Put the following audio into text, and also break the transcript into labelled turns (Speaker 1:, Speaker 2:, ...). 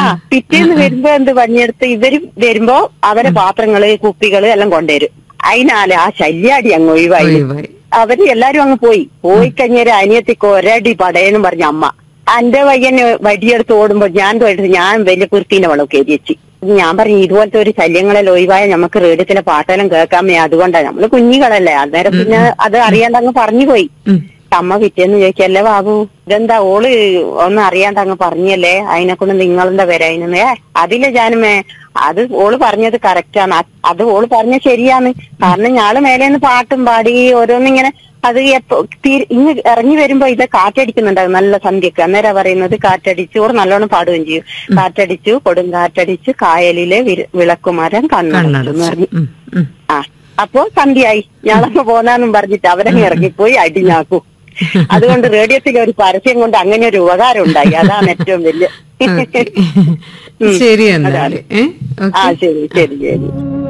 Speaker 1: പിറ്റേന്ന് വരുമ്പോ എന്ത് പണിയെടുത്ത് ഇവര് വരുമ്പോ അവരെ പാത്രങ്ങള് കുപ്പികള് എല്ലാം കൊണ്ടുവരും അതിനാല് ആ ശല്യാടി അങ്ങ് ഒഴിവായി
Speaker 2: ഒഴിവായി
Speaker 1: അവര് എല്ലാരും അങ്ങ് പോയി പോയി കഴിഞ്ഞൊരു അനിയത്തിക്ക് ഒരടി പടയെന്നും പറഞ്ഞ അമ്മ എന്റെ പയ്യന് വടിയെടുത്ത് ഓടുമ്പോ ഞാൻ തോയിട്ട് ഞാൻ വലിയ കുർത്തീന്റെ വെള്ളമൊക്കെ എരിയച്ച് ഞാൻ പറഞ്ഞു ഇതുപോലത്തെ ഒരു ശല്യങ്ങളിൽ ഒഴിവായ നമുക്ക് റേഡിയത്തിലെ പാട്ടെല്ലാം കേൾക്കാമേ അതുകൊണ്ടാണ് നമ്മള് കുഞ്ഞുങ്ങളല്ലേ അന്നേരം പിന്നെ അത് അറിയാണ്ട് അങ്ങ് പറഞ്ഞു പോയി
Speaker 2: ഉം.
Speaker 1: അമ്മ പിറ്റേന്ന് ചോദിക്കല്ലേ ബാബു ഇതെന്താ ഓള് ഒന്നും അറിയാണ്ട് അങ്ങ് പറഞ്ഞല്ലേ അതിനെ കൊണ്ട് നിങ്ങളെന്താ വരാ അതിന് ഏ അതിലെ ജാനുമേ അത് ഓള് പറഞ്ഞത് കറക്റ്റാണ് അത് ഓള് പറഞ്ഞ ശരിയാണ് കാരണം ഞാള് മേലേന്ന് പാട്ടും പാടി ഓരോന്നിങ്ങനെ അത് എപ്പോ തീ- ഇങ്ങ് ഇറങ്ങി വരുമ്പോ ഇത് കാറ്റടിക്കുന്നുണ്ടാവും നല്ല സന്ധ്യക്ക് അന്നേരം പറയുന്നത് കാറ്റടിച്ചു ഓർ നല്ലോണം പാടുകയും ചെയ്യും കാറ്റടിച്ചു കൊടും കാറ്റടിച്ചു കായലിലെ വിര- വിളക്കുമരം കണ്ണടച്ചു എന്ന് പറഞ്ഞു
Speaker 2: ഉം, ഉം.
Speaker 1: ആ അപ്പോ സന്ധ്യയായി ഞാളങ്ങ് പോന്നാന്നും പറഞ്ഞിട്ട് അവരങ്ങ് ഇറങ്ങിപ്പോയി അടിഞ്ഞാക്കൂ അതുകൊണ്ട് റേഡിയോത്തിൽ ഒരു പരസ്യം കൊണ്ട് അങ്ങനെ ഒരു ഉപകാരം ഉണ്ടായി അതാണ് ഏറ്റവും വലിയ
Speaker 2: ഓക്കേ. ശരി എന്നാല് ഏ
Speaker 1: ആ
Speaker 2: ഓക്കെ
Speaker 1: ശരി ശരി ശരി